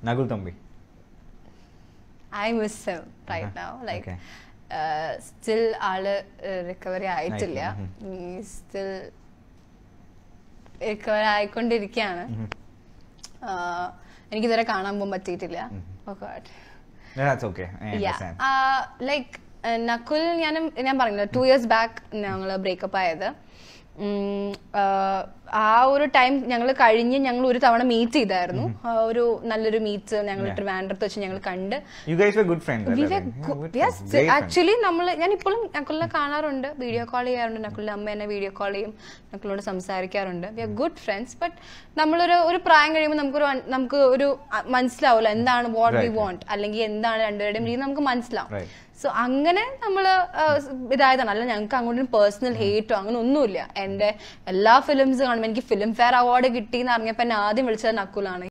Nakul Thampi I miss him right now like Okay. Still ആള് recovery ആയിട്ടില്ല ആയിട്ടില്ല, സ്റ്റിൽ റിക്കവറി ആയിക്കൊണ്ടിരിക്കുകയാണ് ആഹ് എനിക്കിതുവരെ കാണാൻ പോകാൻ പറ്റിയിട്ടില്ല Oh God. That's okay like Nakul ഞാനും ഞാൻ പറഞ്ഞില്ല ടു ഇയേഴ്സ് ബാക്ക് ഞങ്ങൾ ബ്രേക്കപ്പ് ആയത് ഉം, ആഹ് ആ ഒരു ടൈം ഞങ്ങൾ കഴിഞ്ഞ് ഞങ്ങൾ ഒരു തവണ മീറ്റ് ചെയ്തായിരുന്നു ആ ഒരു നല്ലൊരു മീറ്റ് ഞങ്ങൾ ട്രിവാൻഡ്രത്ത് വെച്ച് ഞങ്ങൾ കണ്ട് you guys were good friends actually നമ്മൾ ഞാൻ ഇപ്പോഴും നക്കുലിനെ കാണാറുണ്ട് വീഡിയോ കോൾ ചെയ്യാറുണ്ട് നക്കുലിന്റെ അമ്മ എന്നെ വീഡിയോ കോൾ ചെയ്യും നക്കുലിനോട് സംസാരിക്കാറുണ്ട് we are good friends but നമ്മളൊരു ഒരു പ്രായം കഴിയുമ്പോൾ നമുക്കൊരു un- നമുക്ക് ഒരു അ- മനസ്സിലാവില്ല എന്താണ് വാട്ട് വി Right, വോണ്ട് അല്ലെങ്കിൽ എന്താണ് രണ്ടുപേരുടെയും രീതി നമുക്ക് മനസ്സിലാവും Right. സോ അങ്ങനെ നമ്മൾ ഇതായതാണ് അല്ല ഞങ്ങൾക്ക് അങ്ങോട്ടും പേഴ്സണൽ ഹേറ്റോ അങ്ങനെ ഒന്നുമില്ല എന്റെ എല്ലാ ഫിലിംസ് കാണുമ്പോൾ എനിക്ക് ഫിലിം ഫെയർ അവാർഡ് കിട്ടി എന്ന് അറിഞ്ഞപ്പോൾ എന്നെ ആദ്യം വിളിച്ചത് നക്കുലാണ്